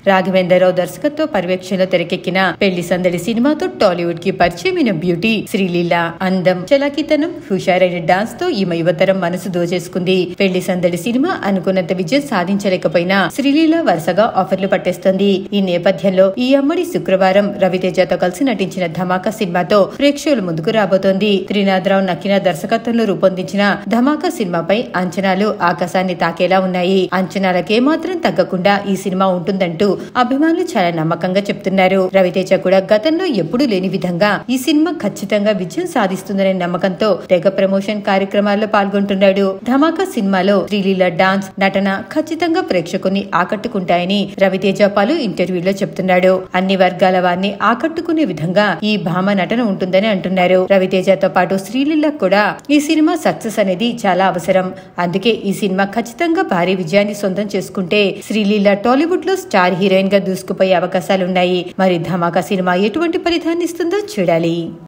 రాఘవేంద్రరావు దర్శకత్వ పర్యవేక్షణలో తెరకెక్కిన పెళ్లి సందడి సినిమాతో టాలీవుడ్ కి పరిచయమైన బ్యూటీ శ్రీలీల అందం చలాకితనం హుషారైన డాన్స్ తో ఈమె యువతరం మనసు దోచేసుకుంది పెళ్లి సందడి సినిమా అనుకున్నంత విజయం సాధించలేకపోయినా శ్రీలీల వరుసగా ఆఫర్లు పట్టేస్తుంది ఈ నేపథ్యంలో ఈ అమ్మడి శుక్రవారం రవితేజతో కలిసి నటించిన ధమాకా సినిమాతో ప్రేక్షకుల ముందుకు రాబోతోంది త్రినాథరావు నక్కిన దర్శకత్వంలో రూపొందించిన ధమాకా సినిమాపై అంచనాలు ఆకాశాన్ని తాకేలా ఉన్నాయి అంచనాలకే మాత్రం తగ్గకుండా ఈ సినిమా ఉంటుందంటూ అభిమానులు చాలా నమ్మకంగా చెప్తున్నారు రవితేజ కూడా గతంలో ఎప్పుడూ లేని విధంగా ఈ సినిమా ఖచ్చితంగా విజయం సాధిస్తుందనే నమ్మకంతో తెగ ప్రమోషన్ కార్యక్రమాల్లో పాల్గొంటున్నాడు ధమాకా సినిమాలో శ్రీలీల డాన్స్ నటన ఖచ్చితంగా ప్రేక్షకుని ఆకట్టుకుంటాయని రవితేజ పలు ఇంటర్వ్యూలో చెప్తున్నాడు అన్ని వర్గాల వారిని ఆకట్టుకునే విధంగా ఈ భామ నటన ఉంటుందని అంటున్నారు రవితేజతో పాటు శ్రీలీల కూడా ఈ సినిమా సక్సెస్ అనేది చాలా అవసరం అందుకే ఈ సినిమా ఖచ్చితంగా భారీ విజయాన్ని సొంతం చేసుకుంటే శ్రీలీల టాలీవుడ్ లో స్టార్ హీరోయిన్ గా దూసుకుపోయే అవకాశాలున్నాయి మరి ధమాకా సినిమా ఎటువంటి ఫలితాన్ని ఇస్తుందో చూడాలి